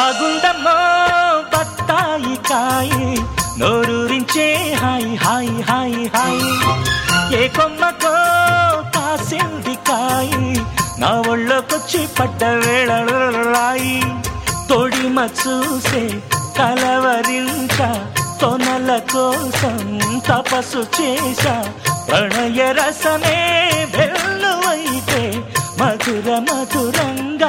బాగుందమ్మో బత్తాయి కాయి నోరూరించే హాయ్ హాయ్ హాయ్ హాయ్ ఏ కొమ్మకో కాసింది కాయి నా ఒళ్ళోకొచ్చి పడ్డ వేళరాయి తొడిమ చూసే కలవరించ తొనల కోసం తపస్సు చేశా ప్రణయ రసమే వెల్లువైతే మధుర మధురంగా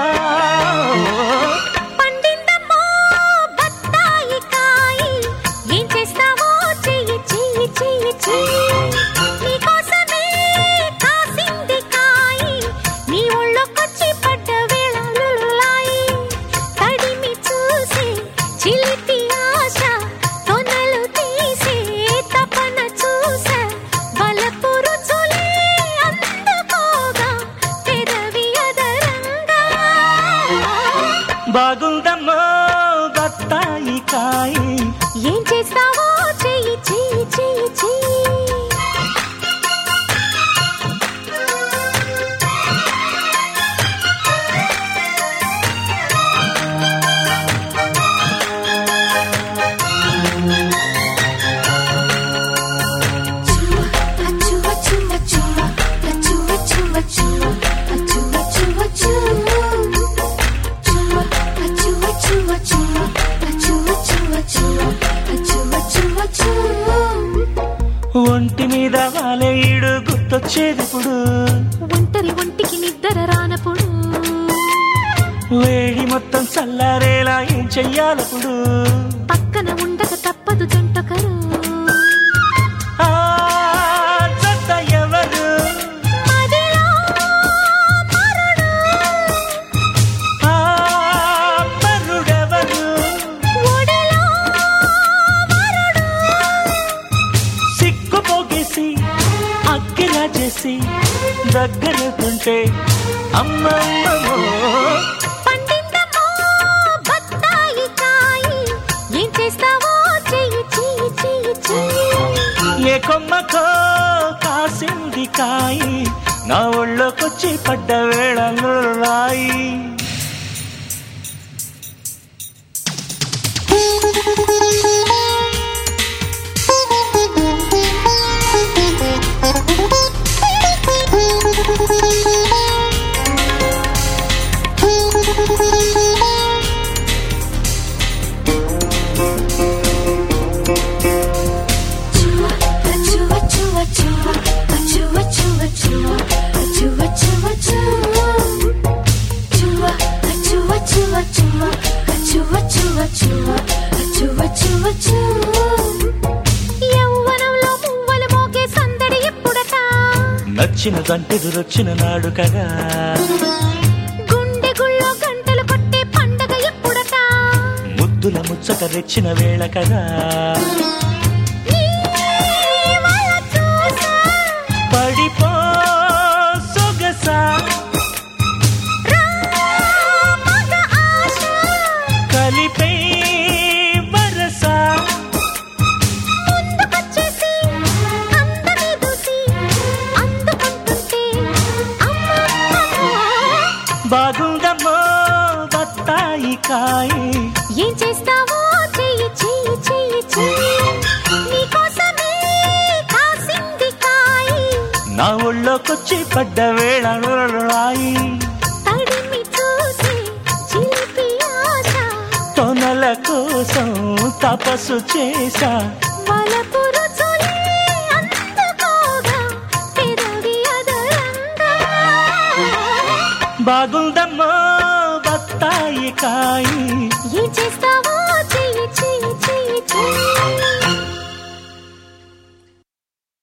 పండిందమ్మో బత్తాయి కాయి ఏం చేస్తావో చెయ్యి చెయ్యి చెయ్యి చెయ్యి నీకోసమే కాసింది కాయి నీ ఒళ్ళోకొచ్చి పడ్డ వేళలాయి తడిమి చూసి చిలిపి ఆశ తొనలు తీసే తపన చూసా బలపు రుచులే అందుకోగా పెదవి అదరంగా బాగుందమ్మో బత్తాయి కాయి ఏం చేస్తావో చెయ్యి చెయ్యి చెయ్యి చెయ్యి ఒంటి మీద వాలేయుడు గుర్తొచ్చేది ఇప్పుడు ఒంటరి ఒంటికి నిద్ర రానప్పుడు వేడి మొత్తం చల్లారేలా ఏం చెయ్యాలప్పుడు పక్కన ఉండక తప్పదు జంటకరు ఆ జత ఎవరు మదిలో మరుడు ఆ పరుడెవరు ఒడిలో మరుడు సిక్కు పోగేసి అక్కిలా చేసి దగ్గరకుంటే అమ్మమ్మో పండిందమ్మో బత్తాయి కాయి ఏం చేస్తావో చెయ్యి చెయ్యి చెయ్యి చెయ్యి ఏ కొమ్మకో కాసింది కాయి నా ఒళ్ళోకొచ్చి పడ్డ వేళలు రాయి యవ్వనంలో మువ్వలు మోగే సందడి ఎప్పుడట నచ్చిన దంటెదురొచ్చిన నాడు కదా గుండె గుళ్ళో గంటలు కొట్టే పండగ ఎప్పుడట ముద్దుల ముచ్చట రెచ్చిన వేళ కదా నీ వల చూసా పడిపో సొగసా రా మగ ఆశ కలిపై వరసా ముందుకొచ్చేసి అందరి దూసి అందుకుంటుంటే అమ్మమ్మ బాగుందమ్మో బత్తాయి కాయి ఏం చేస్తావో చెయ్యి చెయ్యి చెయ్యి చెయ్యి నీకోసమే కాసింది కాయి నా ఒళ్ళోకొచ్చి పడ్డ వేళ రాయి తడిమి చూసి చిలిపి ఆశ తొనల కోసం తపస్సు చేశా వలపు రుచులే అందుకోగా పెదవి అదరంగా బాగుందమ్మో బత్తాయి కాయి ఏం చేస్తావో చెయ్యి చెయ్యి చెయ్యి చెయ్యి